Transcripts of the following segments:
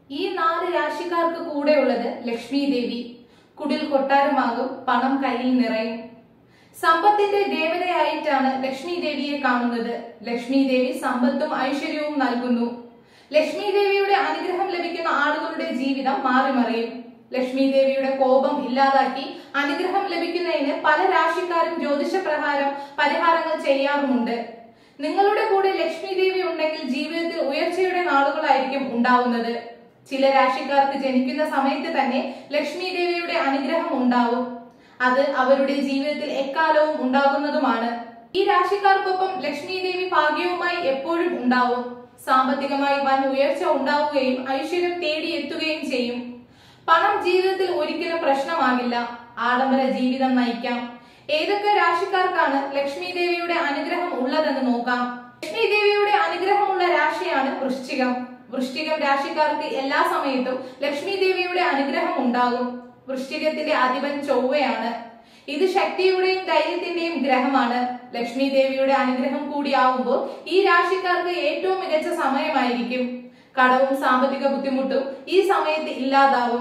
ഈ നാല് രാശിക്കാർക്ക് കൂടെയുള്ളത് ലക്ഷ്മി ദേവി കുടിൽ കൊട്ടാരമാകും പണം കയ്യിൽ നിറയും സമ്പത്തിന്റെ ദേവതയായിട്ടാണ് ലക്ഷ്മി ദേവിയെ കാണുന്നത് ലക്ഷ്മി ദേവി സമ്പത്തും ഐശ്വര്യവും നൽകുന്നു ലക്ഷ്മി ദേവിയുടെ അനുഗ്രഹം ലഭിക്കുന്ന ആളുകളുടെ ജീവിതം മാറിമറിയും ലക്ഷ്മി ദേവിയുടെ കോപം ഇല്ലാതാക്കി അനുഗ്രഹം ലഭിക്കുന്നതിന് പല രാശിക്കാരും ജ്യോതിഷ പ്രകാരം പരിഹാരങ്ങൾ ചെയ്യാറുമുണ്ട് നിങ്ങളുടെ കൂടെ ലക്ഷ്മി ദേവി ഉണ്ടെങ്കിൽ ജീവിതത്തിൽ ഉയർച്ചയുടെ നാളുകളായിരിക്കും ഉണ്ടാവുന്നത് ചില രാശിക്കാർക്ക് ജനിക്കുന്ന സമയത്ത് തന്നെ ലക്ഷ്മി ദേവിയുടെ അനുഗ്രഹം ഉണ്ടാവും അത് അവരുടെ ജീവിതത്തിൽ എക്കാലവും ഉണ്ടാകുന്നതുമാണ് ഈ രാശിക്കാർക്കൊപ്പം ലക്ഷ്മി ദേവി ഭാഗ്യവുമായി എപ്പോഴും ഉണ്ടാവും സാമ്പത്തികമായി വൻ ഉയർച്ച ഉണ്ടാവുകയും ഐശ്വര്യം തേടിയെത്തുകയും ചെയ്യും പണം ജീവിതത്തിൽ ഒരിക്കലും പ്രശ്നമാകില്ല ആഡംബര ജീവിതം നയിക്കാം ഏതൊക്കെ രാശിക്കാർക്കാണ് ലക്ഷ്മി ദേവിയുടെ അനുഗ്രഹം ഉള്ളതെന്ന് നോക്കാം ലക്ഷ്മി ദേവിയുടെ അനുഗ്രഹമുള്ള രാശിയാണ് വൃശ്ചികം വൃശ്ചികം രാശിക്കാർക്ക് എല്ലാ സമയത്തും ലക്ഷ്മി ദേവിയുടെ അനുഗ്രഹം ഉണ്ടാകും വൃശ്ചികത്തിന്റെ അധിപൻ ചൊവ്വയാണ് ഇത് ശക്തിയുടെയും ധൈര്യത്തിന്റെയും ഗ്രഹമാണ് ലക്ഷ്മി ദേവിയുടെ അനുഗ്രഹം കൂടിയാവുമ്പോൾ ഈ രാശിക്കാർക്ക് ഏറ്റവും മികച്ച സമയമായിരിക്കും കടവും സാമ്പത്തിക ബുദ്ധിമുട്ടും ഈ സമയത്ത് ഇല്ലാതാവും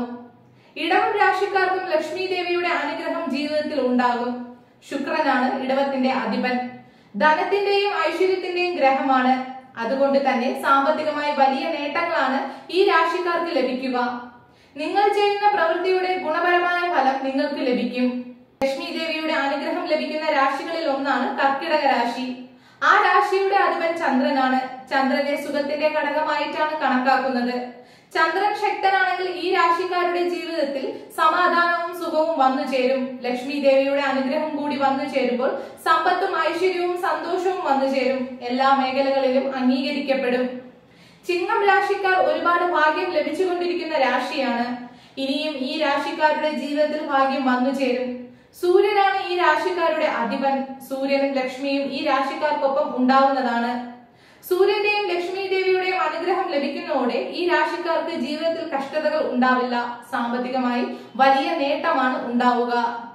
ഇടവം രാശിക്കാർക്കും ലക്ഷ്മി ദേവിയുടെ അനുഗ്രഹം ജീവിതത്തിൽ ഉണ്ടാകും ശുക്രനാണ് ഇടവത്തിന്റെ അധിപൻ ധനത്തിന്റെയും ഐശ്വര്യത്തിന്റെയും ഗ്രഹമാണ് അതുകൊണ്ട് തന്നെ സാമ്പത്തികമായി വലിയ നേട്ടങ്ങളാണ് ഈ രാശിക്കാർക്ക് ലഭിക്കുക നിങ്ങൾ ചെയ്യുന്ന പ്രവൃത്തിയുടെ ഗുണപരമായ ഫലം നിങ്ങൾക്ക് ലഭിക്കും ലക്ഷ്മി ദേവിയുടെ അനുഗ്രഹം ലഭിക്കുന്ന രാശികളിൽ ഒന്നാണ് കർക്കിടക രാശി ആ രാശിയുടെ അധിപൻ ചന്ദ്രനാണ് ചന്ദ്രനെ സുഖത്തിന്റെ ഘടകമായിട്ടാണ് കണക്കാക്കുന്നത് ചന്ദ്രൻ ശക്തനാണെങ്കിൽ ഈ രാശിക്കാരുടെ ജീവിതത്തിൽ സമാധാനവും സുഖവും വന്നു ചേരും ലക്ഷ്മി ദേവിയുടെ അനുഗ്രഹം കൂടി വന്നു ചേരുമ്പോൾ സമ്പത്തും ഐശ്വര്യവും സന്തോഷവും വന്നു ചേരും എല്ലാ മേഖലകളിലും അംഗീകരിക്കപ്പെടും ചിങ്ങം രാശിക്കാർ ഒരുപാട് ഭാഗ്യം ലഭിച്ചുകൊണ്ടിരിക്കുന്ന രാശിയാണ് ഇനിയും ഈ രാശിക്കാരുടെ ജീവിതത്തിൽ ഭാഗ്യം വന്നു ചേരും സൂര്യനാണ് ഈ രാശിക്കാരുടെ അധിപൻ സൂര്യനും ലക്ഷ്മിയും ഈ രാശിക്കാർക്കൊപ്പം ഉണ്ടാവുന്നതാണ് സൂര്യന്റെയും ലക്ഷ്മി ദേവിയുടെയും അനുഗ്രഹം ലഭിക്കുന്നതോടെ ഈ രാശിക്കാർക്ക് ജീവിതത്തിൽ കഷ്ടതകൾ ഉണ്ടാവില്ല സാമ്പത്തികമായി വലിയ നേട്ടമാണ് ഉണ്ടാവുക